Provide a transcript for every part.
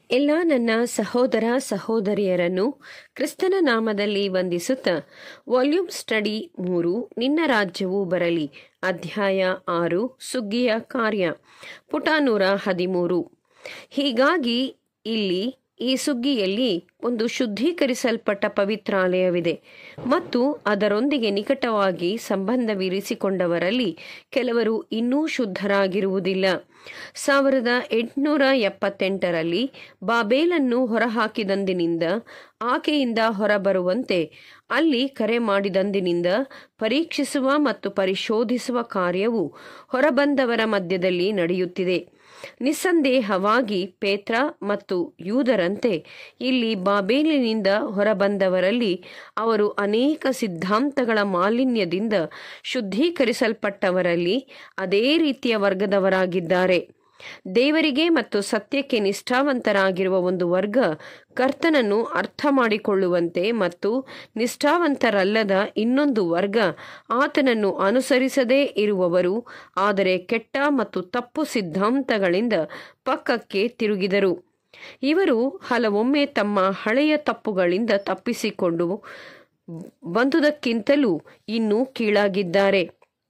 ಎಲ್ಲ ನನ್ನ ಸಹೋದರ ಸಹೋದರಿಯರನ್ನು ಕ್ರಿಸ್ತನ ನಾಮದಲ್ಲಿ ವಂದಿಸುತ್ತಾ ವಾಲ್ಯೂಮ್ ಸ್ಟಡಿ ಮೂರು ನಿನ್ನ ರಾಜ್ಯವು ಬರಲಿ ಅಧ್ಯಾಯ ಆರು ಸುಗ್ಗಿಯ ಕಾರ್ಯ ಪುಟ ನೂರ ಹದಿಮೂರು ಹೀಗಾಗಿ ಇಲ್ಲಿ ಈ ಸುಗ್ಗಿಯಲ್ಲಿ ಒಂದು ಶುದ್ಧೀಕರಿಸಲ್ಪಟ್ಟ ಪವಿತ್ರಾಲಯವಿದೆ ಮತ್ತು ಅದರೊಂದಿಗೆ ನಿಕಟವಾಗಿ ಸಂಬಂಧವಿರಿಸಿಕೊಂಡವರಲ್ಲಿ ಕೆಲವರು ಇನ್ನೂ ಶುದ್ಧರಾಗಿರುವುದಿಲ್ಲ ಸಾವಿರದ ಎಂಟುನೂರ ಎಪ್ಪತ್ತೆಂಟರಲ್ಲಿ ಬಾಬೇಲನ್ನು ಹೊರಹಾಕಿದಂದಿನಿಂದ ಆಕೆಯಿಂದ ಹೊರಬರುವಂತೆ ಅಲ್ಲಿ ಕರೆ ಮಾಡಿದಂದಿನಿಂದ ಪರೀಕ್ಷಿಸುವ ಮತ್ತು ಪರಿಶೋಧಿಸುವ ಕಾರ್ಯವು ಹೊರಬಂದವರ ಮಧ್ಯದಲ್ಲಿ ನಡೆಯುತ್ತಿದೆ ನಿಸ್ಸಂದೇಹವಾಗಿ ಪೇತ್ರ ಮತ್ತು ಯೂದರಂತೆ ಇಲ್ಲಿ ಬಾಬೇಲಿನಿಂದ ಹೊರಬಂದವರಲ್ಲಿ ಅವರು ಅನೇಕ ಸಿದ್ಧಾಂತಗಳ ಮಾಲಿನ್ಯದಿಂದ ಶುದ್ಧೀಕರಿಸಲ್ಪಟ್ಟವರಲ್ಲಿ ಅದೇ ರೀತಿಯ ವರ್ಗದವರಾಗಿದ್ದಾರೆ ದೇವರಿಗೆ ಮತ್ತು ಸತ್ಯಕ್ಕೆ ನಿಷ್ಠಾವಂತರಾಗಿರುವ ಒಂದು ವರ್ಗ ಕರ್ತನನ್ನು ಅರ್ಥ ಮಾಡಿಕೊಳ್ಳುವಂತೆ ಮತ್ತು ನಿಷ್ಠಾವಂತರಲ್ಲದ ಇನ್ನೊಂದು ವರ್ಗ ಆತನನ್ನು ಅನುಸರಿಸದೇ ಇರುವವರು ಆದರೆ ಕೆಟ್ಟ ಮತ್ತು ತಪ್ಪು ಸಿದ್ಧಾಂತಗಳಿಂದ ಪಕ್ಕಕ್ಕೆ ತಿರುಗಿದರು ಇವರು ಹಲವೊಮ್ಮೆ ತಮ್ಮ ಹಳೆಯ ತಪ್ಪುಗಳಿಂದ ತಪ್ಪಿಸಿಕೊಂಡು ಬಂದುದಕ್ಕಿಂತಲೂ ಇನ್ನೂ ಕೀಳಾಗಿದ್ದಾರೆ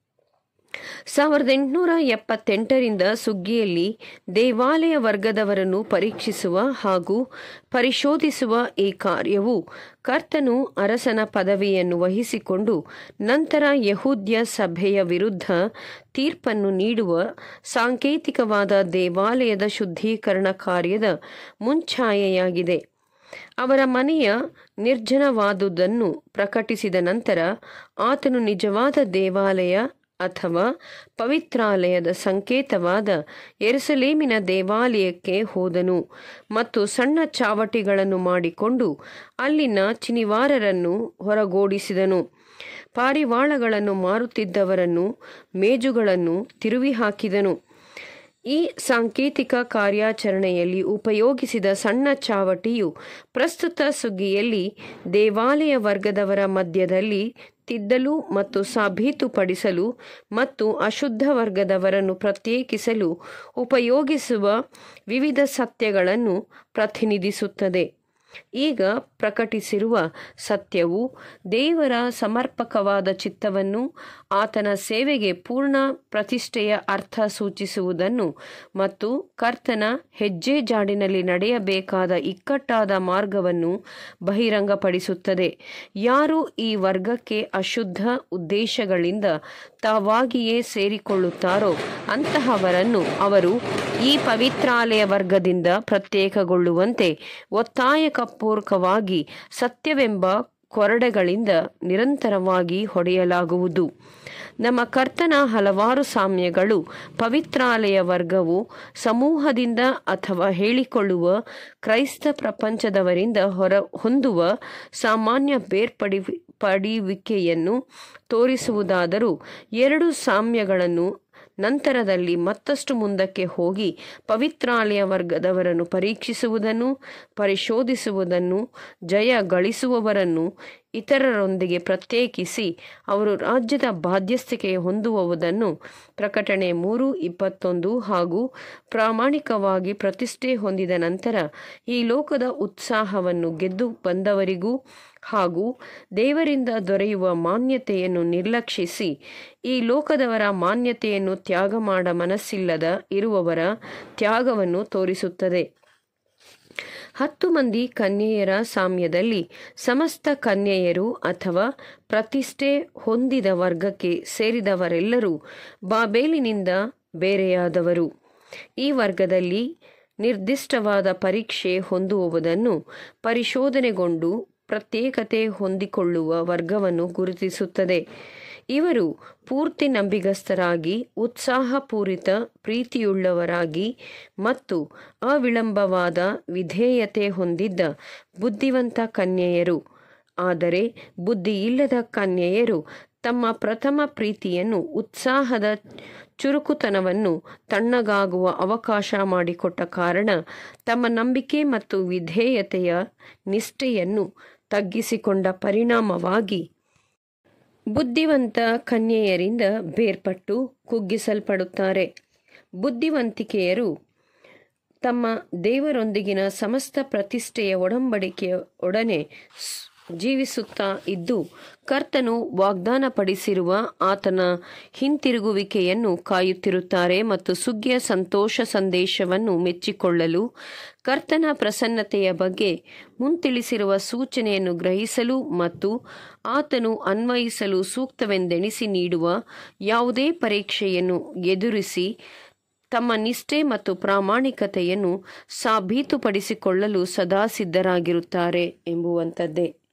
ಸಾವಿರದ ಎಂಟುನೂರ ಎಪ್ಪತ್ತೆಂಟರಿಂದ ಸುಗ್ಗಿಯಲ್ಲಿ ದೇವಾಲಯ ವರ್ಗದವರನ್ನು ಪರೀಕ್ಷಿಸುವ ಹಾಗೂ ಪರಿಶೋಧಿಸುವ ಈ ಕಾರ್ಯವು ಕರ್ತನು ಅರಸನ ಪದವಿಯನ್ನು ವಹಿಸಿಕೊಂಡು ನಂತರ ಯಹೂದ್ಯ ಸಭೆಯ ವಿರುದ್ಧ ತೀರ್ಪನ್ನು ನೀಡುವ ಸಾಂಕೇತಿಕವಾದ ದೇವಾಲಯದ ಶುದ್ಧೀಕರಣ ಕಾರ್ಯದ ಮುಂಛಾಯೆಯಾಗಿದೆ ಅವರ ಮನೆಯ ನಿರ್ಜನವಾದುದನ್ನು ಪ್ರಕಟಿಸಿದ ನಂತರ ಆತನು ನಿಜವಾದ ದೇವಾಲಯ ಅಥವಾ ಪವಿತ್ರಾಲಯದ ಸಂಕೇತವಾದ ಎರುಸಲೇಮಿನ ದೇವಾಲಯಕ್ಕೆ ಹೋದನು ಮತ್ತು ಸಣ್ಣ ಚಾವಟಿಗಳನ್ನು ಮಾಡಿಕೊಂಡು ಅಲ್ಲಿನ ಚಿನಿವಾರರನ್ನು ಹೊರಗೋಡಿಸಿದನು ಪಾರಿವಾಳಗಳನ್ನು ಮಾರುತ್ತಿದ್ದವರನ್ನು ಮೇಜುಗಳನ್ನು ತಿರುವಿ ಹಾಕಿದನು ಈ ಸಾಂಕೇತಿಕ ಕಾರ್ಯಾಚರಣೆಯಲ್ಲಿ ಉಪಯೋಗಿಸಿದ ಸಣ್ಣ ಚಾವಟಿಯು ಪ್ರಸ್ತುತ ಸುಗ್ಗಿಯಲ್ಲಿ ದೇವಾಲಯ ವರ್ಗದವರ ಮಧ್ಯದಲ್ಲಿ ತಿದ್ದಲು ಮತ್ತು ಸಾಬೀತುಪಡಿಸಲು ಮತ್ತು ಅಶುದ್ಧ ವರ್ಗದವರನ್ನು ಪ್ರತ್ಯೇಕಿಸಲು ಉಪಯೋಗಿಸುವ ವಿವಿಧ ಸತ್ಯಗಳನ್ನು ಪ್ರತಿನಿಧಿಸುತ್ತದೆ ಈಗ ಪ್ರಕಟಿಸಿರುವ ಸತ್ಯವು ದೇವರ ಸಮರ್ಪಕವಾದ ಚಿತ್ತವನ್ನು ಆತನ ಸೇವೆಗೆ ಪೂರ್ಣ ಪ್ರತಿಷ್ಠೆಯ ಅರ್ಥ ಸೂಚಿಸುವುದನ್ನು ಮತ್ತು ಕರ್ತನ ಹೆಜ್ಜೆ ಜಾಡಿನಲ್ಲಿ ನಡೆಯಬೇಕಾದ ಇಕ್ಕಟ್ಟಾದ ಮಾರ್ಗವನ್ನು ಬಹಿರಂಗಪಡಿಸುತ್ತದೆ ಯಾರು ಈ ವರ್ಗಕ್ಕೆ ಅಶುದ್ಧ ಉದ್ದೇಶಗಳಿಂದ ತಾವಾಗಿಯೇ ಸೇರಿಕೊಳ್ಳುತ್ತಾರೋ ಅಂತಹವರನ್ನು ಅವರು ಈ ಪವಿತ್ರಾಲಯ ವರ್ಗದಿಂದ ಪ್ರತ್ಯೇಕಗೊಳ್ಳುವಂತೆ ಒತ್ತಾಯಪೂರ್ವಕವಾಗಿ ಸತ್ಯವೆಂಬ ಕೊರಡೆಗಳಿಂದ ನಿರಂತರವಾಗಿ ಹೊಡೆಯಲಾಗುವುದು ನಮ್ಮ ಕರ್ತನ ಹಲವಾರು ಸಾಮ್ಯಗಳು ಪವಿತ್ರಾಲಯ ವರ್ಗವು ಸಮೂಹದಿಂದ ಅಥವಾ ಹೇಳಿಕೊಳ್ಳುವ ಕ್ರೈಸ್ತ ಪ್ರಪಂಚದವರಿಂದ ಹೊರ ಹೊಂದುವ ಸಾಮಾನ್ಯ ಬೇರ್ಪಡಿ ಪಡಿವಿಕೆಯನ್ನು ತೋರಿಸುವುದಾದರೂ ಎರಡು ಸಾಮ್ಯಗಳನ್ನು ನಂತರದಲ್ಲಿ ಮತ್ತಷ್ಟು ಮುಂದಕ್ಕೆ ಹೋಗಿ ಪವಿತ್ರಾಲಯ ವರ್ಗದವರನ್ನು ಪರೀಕ್ಷಿಸುವುದನ್ನು ಪರಿಶೋಧಿಸುವುದನ್ನು ಜಯ ಗಳಿಸುವವರನ್ನು ಇತರರೊಂದಿಗೆ ಪ್ರತ್ಯೇಕಿಸಿ ಅವರು ರಾಜ್ಯದ ಬಾಧ್ಯಸ್ಥಿಕೆ ಹೊಂದುವುದನ್ನು ಪ್ರಕಟಣೆ ಮೂರು ಇಪ್ಪತ್ತೊಂದು ಹಾಗೂ ಪ್ರಾಮಾಣಿಕವಾಗಿ ಪ್ರತಿಷ್ಠೆ ಹೊಂದಿದ ನಂತರ ಈ ಲೋಕದ ಉತ್ಸಾಹವನ್ನು ಗೆದ್ದು ಬಂದವರಿಗೂ ಹಾಗೂ ದೇವರಿಂದ ದೊರೆಯುವ ಮಾನ್ಯತೆಯನ್ನು ನಿರ್ಲಕ್ಷಿಸಿ ಈ ಲೋಕದವರ ಮಾನ್ಯತೆಯನ್ನು ತ್ಯಾಗ ಮಾಡ ಮನಸ್ಸಿಲ್ಲದ ಇರುವವರ ತ್ಯಾಗವನ್ನು ತೋರಿಸುತ್ತದೆ ಹತ್ತು ಮಂದಿ ಕನ್ಯೆಯರ ಸಾಮ್ಯದಲ್ಲಿ ಸಮಸ್ತ ಕನ್ಯೆಯರು ಅಥವಾ ಪ್ರತಿಷ್ಠೆ ಹೊಂದಿದ ವರ್ಗಕ್ಕೆ ಸೇರಿದವರೆಲ್ಲರೂ ಬಾಬೇಲಿನಿಂದ ಬೇರೆಯಾದವರು ಈ ವರ್ಗದಲ್ಲಿ ನಿರ್ದಿಷ್ಟವಾದ ಪರೀಕ್ಷೆ ಹೊಂದುವುದನ್ನು ಪರಿಶೋಧನೆಗೊಂಡು ಪ್ರತ್ಯೇಕತೆ ಹೊಂದಿಕೊಳ್ಳುವ ವರ್ಗವನ್ನು ಗುರುತಿಸುತ್ತದೆ ಇವರು ಪೂರ್ತಿ ನಂಬಿಗಸ್ತರಾಗಿ ಉತ್ಸಾಹಪೂರಿತ ಪ್ರೀತಿಯುಳ್ಳವರಾಗಿ ಮತ್ತು ಅವಿಳಂಬವಾದ ವಿಧೇಯತೆ ಹೊಂದಿದ್ದ ಬುದ್ಧಿವಂತ ಕನ್ಯೆಯರು ಆದರೆ ಬುದ್ಧಿಯಿಲ್ಲದ ಕನ್ಯೆಯರು ತಮ್ಮ ಪ್ರಥಮ ಪ್ರೀತಿಯನ್ನು ಉತ್ಸಾಹದ ಚುರುಕುತನವನ್ನು ತಣ್ಣಗಾಗುವ ಅವಕಾಶ ಮಾಡಿಕೊಟ್ಟ ಕಾರಣ ತಮ್ಮ ನಂಬಿಕೆ ಮತ್ತು ವಿಧೇಯತೆಯ ನಿಷ್ಠೆಯನ್ನು ತಗ್ಗಿಸಿಕೊಂಡ ಪರಿಣಾಮವಾಗಿ ಬುದ್ಧಿವಂತ ಕನ್ಯೆಯರಿಂದ ಬೇರ್ಪಟ್ಟು ಕುಗ್ಗಿಸಲ್ಪಡುತ್ತಾರೆ ಬುದ್ಧಿವಂತಿಕೆಯರು ತಮ್ಮ ದೇವರೊಂದಿಗಿನ ಸಮಸ್ತ ಪ್ರತಿಷ್ಠೆಯ ಒಡಂಬಡಿಕೆಯ ಒಡನೆ ಸ್- ಜೀವಿಸುತ್ತಾ ಇದ್ದು ಕರ್ತನು ವಾಗ್ದಾನಪಡಿಸಿರುವ ಆತನ ಹಿಂತಿರುಗುವಿಕೆಯನ್ನು ಕಾಯುತ್ತಿರುತ್ತಾರೆ ಮತ್ತು ಸುಗ್ಗಿಯ ಸಂತೋಷ ಸಂದೇಶವನ್ನು ಮೆಚ್ಚಿಕೊಳ್ಳಲು ಕರ್ತನ ಪ್ರಸನ್ನತೆಯ ಬಗ್ಗೆ ಮುಂತಿಳಿಸಿರುವ ಸೂಚನೆಯನ್ನು ಗ್ರಹಿಸಲು ಮತ್ತು ಆತನು ಅನ್ವಯಿಸಲು ಸೂಕ್ತವೆಂದೆಣಿಸಿ ನೀಡುವ ಯಾವುದೇ ಪರೀಕ್ಷೆಯನ್ನು ಎದುರಿಸಿ ತಮ್ಮ ನಿಷ್ಠೆ ಮತ್ತು ಪ್ರಾಮಾಣಿಕತೆಯನ್ನು ಸಾಬೀತುಪಡಿಸಿಕೊಳ್ಳಲು ಸದಾ ಸಿದ್ಧರಾಗಿರುತ್ತಾರೆ ಎಂಬುವಂಥದ್ದೇ